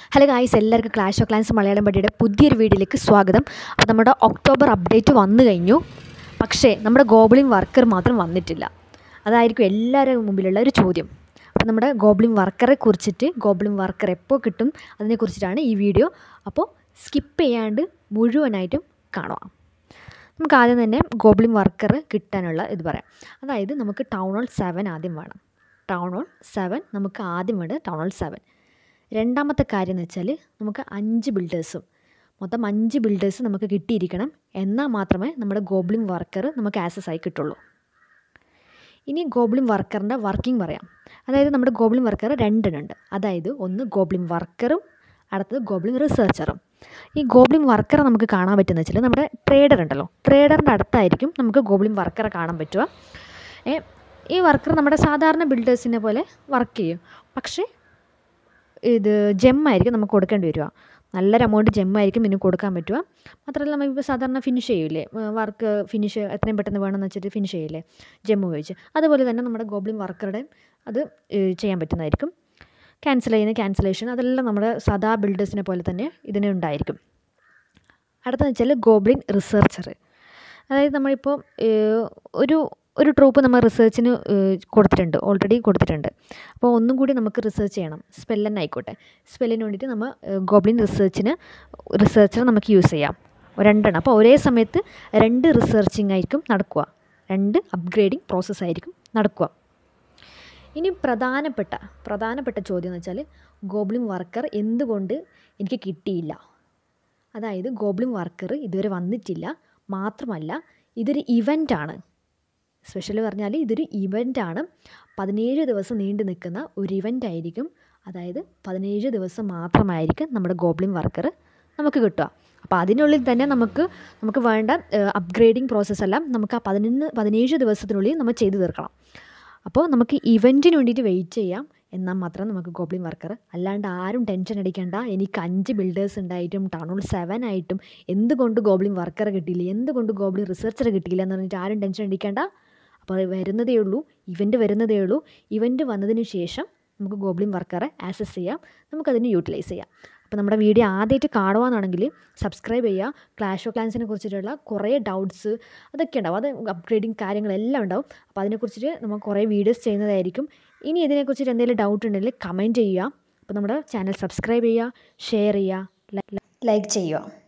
hello guys എല്ലാവർക്കും clash of clans Malayalam പട്ടിയുടെ പുതിയൊരു വീഡിയോയിലേക്ക് സ്വാഗതം അപ്പോൾ നമ്മുടെ ഒക്ടോബർ അപ്ഡേറ്റ് വന്നു കഴിഞ്ഞു പക്ഷേ നമ്മുടെ ഗോബ്ലിൻ വർക്കർ മാത്രം വന്നിട്ടില്ല അതായിരിക്കും എല്ലാവരുടെ മുമ്പിലുള്ള ഒരു ചോദ്യം അപ്പോൾ നമ്മുടെ ഗോബ്ലിൻ വർക്കറെ കുറിച്ചിട്ട് ഗോബ്ലിൻ വർക്കർ എപ്പോൾ കിട്ടും അതിനെക്കുറിച്ചിട്ടാണ് ഈ വീഡിയോ അപ്പോൾ സ്കിപ്പ് ചെയ്യാണ്ട് മുഴുവനായിട്ടും കാണുക നമുക്ക് ആദ്യം തന്നെ ഗോബ്ലിൻ വർക്കർ കിട്ടാനുള്ള ഇത് പറയാം അതായത് നമുക്ക് ടൗൺ ഹോൾ സെവൻ ആദ്യം വേണം ടൗൺ ഹോൾ സെവൻ നമുക്ക് ആദ്യം വേണ്ടത് ടൗൺ ഹോൾ സെവൻ രണ്ടാമത്തെ കാര്യം എന്ന് വെച്ചാൽ നമുക്ക് അഞ്ച് ബിൽഡേഴ്സും മൊത്തം അഞ്ച് ബിൽഡേഴ്സ് നമുക്ക് കിട്ടിയിരിക്കണം എന്നാൽ മാത്രമേ നമ്മുടെ ഗോബ്ലിൻ വർക്കർ നമുക്ക് ആക്സസ് ആയി കിട്ടുള്ളൂ ഇനി ഗോബ്ലിൻ വർക്കറിൻ്റെ വർക്കിംഗ് പറയാം അതായത് നമ്മുടെ ഗോബ്ലിൻ വർക്കർ രണ്ടെണ്ണം ഉണ്ട് അതായത് ഒന്ന് ഗോബ്ലിൻ വർക്കറും അടുത്തത് ഗോബ്ലിൻ റിസർച്ചറും ഈ ഗോബ്ലിൻ വർക്കറെ നമുക്ക് കാണാൻ പറ്റുന്ന വെച്ചാൽ നമ്മുടെ ട്രേഡർ ഉണ്ടല്ലോ ട്രേഡറിൻ്റെ അടുത്തായിരിക്കും നമുക്ക് ഗോബ്ലിൻ വർക്കറെ കാണാൻ പറ്റുക ഏ, ഈ വർക്കർ നമ്മുടെ സാധാരണ ബിൽഡേഴ്സിനെ പോലെ വർക്ക് ചെയ്യും പക്ഷേ ഇത് ജെമ്മായിരിക്കും നമുക്ക് കൊടുക്കേണ്ടി വരിക നല്ലൊരു എമൗണ്ട് ജെമ്മായിരിക്കും ഇതിന് കൊടുക്കാൻ പറ്റുക മാത്രമല്ല നമ്മളിപ്പോൾ സാധാരണ ഫിനിഷ് ചെയ്യില്ലേ വർക്ക് ഫിനിഷ് എത്രയും പെട്ടെന്ന് വേണമെന്ന് വെച്ചിട്ട് ഫിനിഷ് ചെയ്യില്ലേ ജെമ്മ് ഉപയോഗിച്ച് അതുപോലെ തന്നെ നമ്മുടെ ഗോബ്ലിൻ വർക്കറുടെ അത് ഏഹ്, ചെയ്യാൻ പറ്റുന്നതായിരിക്കും ക്യാൻസൽ ചെയ്യുന്ന ക്യാൻസലേഷൻ അതെല്ലാം നമ്മുടെ സാധാ ബിൽഡേഴ്സിനെ പോലെ തന്നെ ഇതിന് ഉണ്ടായിരിക്കും അടുത്തതെന്ന് വെച്ചാൽ ഗോബ്ലിൻ റിസർച്ചർ അതായത് നമ്മളിപ്പോൾ ഏഹ്, ഒരു ഒരു ട്രൂപ്പ് നമ്മൾ റിസർച്ചിന് കൊടുത്തിട്ടുണ്ട് ഓൾറെഡി കൊടുത്തിട്ടുണ്ട് അപ്പോൾ ഒന്നും കൂടി നമുക്ക് റിസർച്ച് ചെയ്യണം സ്പെല്ലൻ ആയിക്കോട്ടെ സ്പെല്ലിന് വേണ്ടിയിട്ട് നമ്മൾ ഗോബ്ലിൻ റിസർച്ചിന് റിസർച്ചർ നമുക്ക് യൂസ് ചെയ്യാം രണ്ടെണ്ണം അപ്പോൾ ഒരേ സമയത്ത് രണ്ട് റിസർച്ചിങ് ആയിരിക്കും നടക്കുക രണ്ട് അപ്ഗ്രേഡിങ് പ്രോസസ്സ് ആയിരിക്കും നടക്കുക ഇനി പ്രധാനപ്പെട്ട പ്രധാനപ്പെട്ട ചോദ്യം എന്ന് വെച്ചാൽ ഗോബ്ലിൻ വർക്കർ എന്തുകൊണ്ട് എനിക്ക് കിട്ടിയില്ല അതായത് ഗോബ്ലിൻ വർക്കർ ഇതുവരെ വന്നിട്ടില്ല മാത്രമല്ല ഇതൊരു ഇവൻ്റാണ് സ്പെഷ്യൽ പറഞ്ഞാൽ ഇതൊരു ഇവൻ്റാണ് പതിനേഴ് ദിവസം നീണ്ടു നിൽക്കുന്ന ഒരു ഇവൻ്റ് ആയിരിക്കും അതായത് പതിനേഴ് ദിവസം മാത്രമായിരിക്കും നമ്മുടെ ഗോബ്ലിൻ വർക്കർ നമുക്ക് കിട്ടുക അപ്പോൾ അതിനുള്ളിൽ തന്നെ നമുക്ക് നമുക്ക് വേണ്ട അപ്ഗ്രേഡിങ് പ്രോസസ്സ് എല്ലാം നമുക്ക് ആ പതിനൊന്ന് പതിനേഴ് ദിവസത്തിനുള്ളിൽ നമ്മൾ ചെയ്തു തീർക്കണം അപ്പോൾ നമുക്ക് ഇവൻറ്റിന് വേണ്ടിയിട്ട് വെയിറ്റ് ചെയ്യാം എന്നാൽ മാത്രം നമുക്ക് ഗോബ്ലിൻ വർക്കർ അല്ലാണ്ട് ആരും ടെൻഷൻ അടിക്കേണ്ട എനിക്ക് അഞ്ച് ബിൽഡേഴ്സ് ഉണ്ടായിട്ടും ടൗൺ സെവൻ ആയിട്ടും എന്തുകൊണ്ട് ഗോബ്ലിൻ വർക്കറെ കിട്ടിയില്ല എന്തുകൊണ്ട് ഗോബ്ലിൻ റിസർച്ചറെ കിട്ടിയില്ല എന്ന് പറഞ്ഞിട്ട് ആരും ടെൻഷൻ അടിക്കേണ്ട അപ്പോൾ വരുന്നതേ ഉള്ളൂ ഇവൻറ്റ് വരുന്നതേ ഉള്ളൂ ഇവൻറ്റ് വന്നതിന് ശേഷം നമുക്ക് ഗോബ്ലിൻ വർക്കറെ ആക്സസ് ചെയ്യാം നമുക്കതിന് യൂട്ടിലൈസ് ചെയ്യാം അപ്പോൾ നമ്മുടെ വീഡിയോ ആദ്യമായിട്ട് കാണുവാന്നാണെങ്കിൽ സബ്സ്ക്രൈബ് ചെയ്യുക ക്ലാഷ് ഓഫ് ക്ലാൻസിനെ കുറിച്ചിട്ടുള്ള കുറേ ഡൗട്ട്സ് അതൊക്കെ ഉണ്ടാവും അത് അപ്ഗ്രേഡിങ് കാര്യങ്ങളെല്ലാം ഉണ്ടാവും അപ്പോൾ അതിനെക്കുറിച്ചിട്ട് നമ്മൾ കുറേ വീഡിയോസ് ചെയ്യുന്നതായിരിക്കും ഇനി ഇതിനെക്കുറിച്ചിട്ട് എന്തെങ്കിലും ഡൗട്ട് ഉണ്ടെങ്കിൽ കമൻറ്റ് ചെയ്യുക അപ്പോൾ നമ്മുടെ ചാനൽ സബ്സ്ക്രൈബ് ചെയ്യുക ഷെയർ ചെയ്യുക ലൈക്ക് ചെയ്യുക